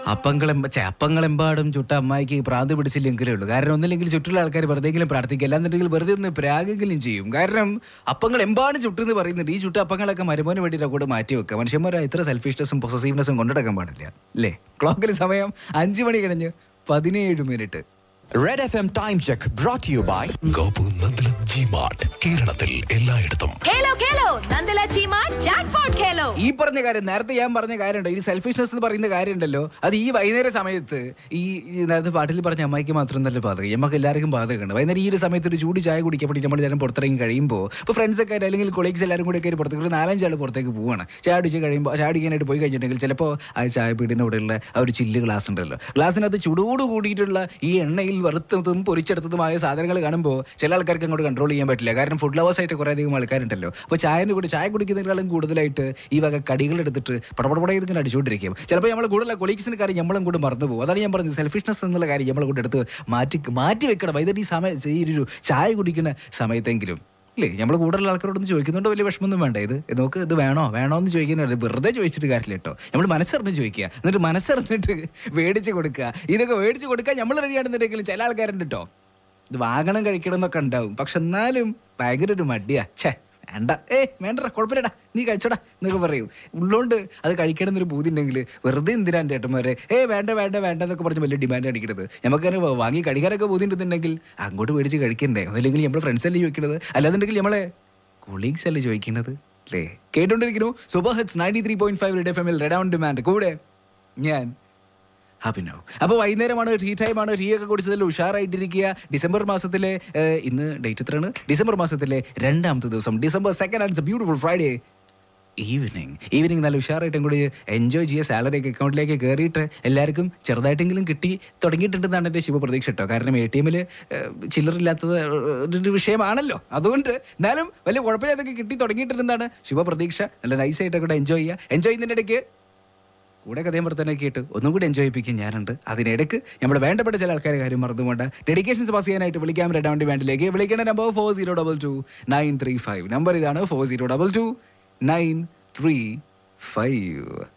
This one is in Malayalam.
അപ്പങ്ങളെമ്പ ഛെ, അപ്പങ്ങളെമ്പാടും ചുട്ട അമ്മായിക്ക് പ്രാന്ത് പിടിച്ചില്ലെങ്കിലേ ഉള്ളൂ കാരണം ഒന്നില്ലെങ്കിൽ ചുറ്റുള്ള ആൾക്കാർ വെറുതെങ്കിലും പ്രാർത്ഥിക്കുക അല്ലാന്നുണ്ടെങ്കിൽ വെറുതെ ഒന്ന് പ്രാഗെങ്കിലും ചെയ്യും കാരണം അപ്പങ്ങൾ എമ്പാടും ചുട്ടെന്ന് പറയുന്നുണ്ട് ഈ ചുട്ട അപ്പങ്ങളൊക്കെ മരുമോന് വേണ്ടിയിട്ട് കൂടെ മാറ്റി വെക്കുക മനുഷ്യന്മാരെ ഇത്ര സെൽഫിഷ്നെസ്സും പൊസസീവ്നെസ്സും കൊണ്ടെടുക്കാൻ പാടില്ല അല്ലേ ക്ലോക്കിൽ സമയം അഞ്ചു മണി കഴിഞ്ഞ് പതിനേഴ് minute red F M time check brought you by Gopu Nandilath G mart കേരളത്തിൽ എല്ലായിടത്തും ഖേലോ ഖേലോ നന്ദല ചീമാ ജാക്ക്പോട്ട് ഖേലോ ഈ പറഞ്ഞ കാര്യം നേരത്തെ ഞാൻ പറഞ്ഞ കാര്യമുണ്ടോ ഈ സെൽഫിഷ്നെസ് എന്ന് പറയുന്ന കാര്യമുണ്ടല്ലോ അത് ഈ വൈകുന്നേര സമയത്ത് ഈ ഈ നേരത്തെ പാട്ടിൽ പറഞ്ഞ അമ്മായിക്ക് മാത്രം നല്ല ബാധകം നമുക്ക് എല്ലാവർക്കും ബാധകമുണ്ട് വൈകുന്നേരം ഈ ഒരു സമയത്ത് ഒരു ചൂട് ചായ കുടിക്കാൻ വേണ്ടി നമ്മൾ എല്ലാവരും പുറത്തിറങ്ങി കഴിയുമ്പോൾ ഇപ്പോൾ ഫ്രണ്ട്സ് ഒക്കെ ആയിട്ട് അല്ലെങ്കിൽ കൊളീഗ്സ് എല്ലാവരും കൂടി ഒക്കെ ആയിട്ട് പുറത്തേക്ക് ഒരു നാലഞ്ച് ആൾ പുറത്തേക്ക് പോവാണ് ചായ അടിച്ച് കഴിയുമ്പോൾ ചായ അടിക്കാനായിട്ട് പോയി കഴിഞ്ഞിട്ടുണ്ടെങ്കിൽ ചിലപ്പോൾ ആ ചായ പീടിൻ്റെ കൂടെയുള്ള ആ ഒരു ചില്ല് ഗ്ലാസ് ഉണ്ടല്ലോ ഗ്ലാസ്സിനകത്ത് ചൂടോട് കൂടിയിട്ടുള്ള ഈ എണ്ണയിൽ വറുത്തതും പൊരിച്ചെടുത്തതുമായ സാധനങ്ങൾ കാണുമ്പോൾ ചില ആൾക്കാർക്ക് അങ്ങോട്ട് കൺട്രോൾ ചെയ്യാൻ പറ്റില്ല കാരണം ഫുഡ് ലവേഴ്സ് ആയിട്ട് കുറേ അധികം ആൾക്കാരുണ്ടല്ലോ അപ്പോൾ ചായൻ്റെ കൂടെ ചായ കുടിക്കുന്നതിനേക്കാളും കൂടുതലായിട്ട് ഈ വക കടികൾ എടുത്തിട്ട് പടപടപട ഇങ്ങനെ അടിച്ചുകൊണ്ടിരിക്കും ചിലപ്പോൾ നമ്മൾ കൂടുതൽ കൊളീഗ്സിന് കാര്യം നമ്മളും കൂടെ മറന്നു പോകും അതാണ് ഞാൻ പറഞ്ഞത് സെൽഫിഷ്നെസ് എന്നുള്ള കാര്യം നമ്മൾ കൂടെ എടുത്ത് മാറ്റി മാറ്റി വെക്കണം വൈദ്യുതി ഈ സമയം ഈ ഒരു ചായ കുടിക്കുന്ന സമയത്തെങ്കിലും ഇല്ലേ നമ്മൾ കൂടുതലുള്ള ആൾക്കാരോടൊന്ന് ചോദിക്കുന്നുണ്ട് വലിയ വിഷമമൊന്നും വേണ്ട ഇത് നോക്ക് ഇത് വേണോ വേണോ എന്ന് ചോദിക്കുന്നത് വെറുതെ ചോദിച്ചിട്ട് കാര്യമില്ല കേട്ടോ നമ്മൾ മനസ്സറിഞ്ഞ് ചോദിക്കുക എന്നിട്ട് മനസ്സറിഞ്ഞിട്ട് മേടിച്ച് കൊടുക്കുക ഇതൊക്കെ മേടിച്ച് കൊടുക്കാൻ നമ്മൾ റെഡിയാണെന്നുണ്ടെങ്കിലും ചില ആൾക്കാരുണ്ട് കേട്ടോ ഇത് വാങ്ങണം കഴിക്കണം എന്നൊക്കെ ഉണ്ടാവും പക്ഷെ എന്നാലും ഭയങ്കര ഒരു മടിയാ ഛേ വേണ്ട ഏ വേണ്ടടാ കുഴപ്പമില്ലടാ നീ കഴിച്ചോടാ എന്നൊക്കെ പറയും ഉള്ളോണ്ട് അത് കഴിക്കണം എന്നൊരു ബൂതി ഉണ്ടെങ്കിൽ വെറുതെ എന്തിനാ എൻ്റെ ഏട്ടന്മാരെ ഏ വേണ്ട വേണ്ട വേണ്ട എന്നൊക്കെ പറഞ്ഞ് വലിയ ഡിമാൻഡ് അടിക്കരുത് നമുക്കങ്ങനെ വാങ്ങി കഴിക്കാനൊക്കെ ബൂതി ഉണ്ടെന്നുണ്ടെങ്കിൽ അങ്ങോട്ട് മേടിച്ച് കഴിക്കണ്ടേ അല്ലെങ്കിൽ നമ്മുടെ ഫ്രണ്ട്സ് അല്ലേ ചോദിക്കണത് അല്ലാന്നുണ്ടെങ്കിൽ നമ്മളെ കൊളീഗ്സ് അല്ലേ ചോദിക്കുന്നത് അല്ലേ കേട്ടോണ്ടിരിക്കുന്നു super hits ninety three point five red F എമ്മിൽ റെഡ് ഓൺ ഡിമാൻഡ് കൂടെ ഞാൻ അഭിനവ് അപ്പോൾ വൈകുന്നേരമാണ് ടീ ടൈമാണ് ടീ ഒക്കെ കുടിച്ചതിൽ ഉഷാറായിട്ടിരിക്കുക ഡിസംബർ മാസത്തിലെ ഏഹ്, ഇന്ന് ഡേറ്റ് എത്രയാണ് ഡിസംബർ മാസത്തിലെ രണ്ടാമത്തെ ദിവസം December second and beautiful Friday evening evening നല്ല ഉഷാറായിട്ടും കൂടി എൻജോയ് ചെയ്യുക സാലറി ഒക്കെ അക്കൗണ്ടിലേക്ക് കയറിയിട്ട് എല്ലാവർക്കും ചെറുതായിട്ടെങ്കിലും കിട്ടി തുടങ്ങിയിട്ടുണ്ടെന്നാണ് എൻ്റെ ശുഭപ്രതീക്ഷ കേട്ടോ കാരണം എ ടി എമ്മിൽ ചില്ലറില്ലാത്തത് ഒരു വിഷയമാണല്ലോ അതുകൊണ്ട് എന്നാലും വലിയ കുഴപ്പമില്ലാതൊക്കെ കിട്ടി തുടങ്ങിയിട്ടുണ്ടെന്നാണ് ശുഭപ്രതീക്ഷ നല്ല നൈസായിട്ടൊക്കെ കൂടെ എൻജോയ് ചെയ്യുക എൻജോയ് ചെയ്യുന്നതിൻ്റെ ഇടയ്ക്ക് കൂടെ കഥയും വർത്തനൊക്കെ കേട്ട് ഒന്നും കൂടി എൻജോയ് ചെയ്യിപ്പിക്കാൻ ഞാനുണ്ട് അതിനിടയ്ക്ക് നമ്മൾ വേണ്ടപ്പെട്ട ചില ആൾക്കാരെ കാര്യം മറന്നുകൊണ്ട് ഡെഡിക്കേഷൻസ് പാസ് ചെയ്യാനായിട്ട് വിളിക്കാം റെഡ് ഓൺ ഡിമാൻഡിലേക്ക് വിളിക്കേണ്ട number four zero double two nine three five number ഇതാണ് four zero double two nine three five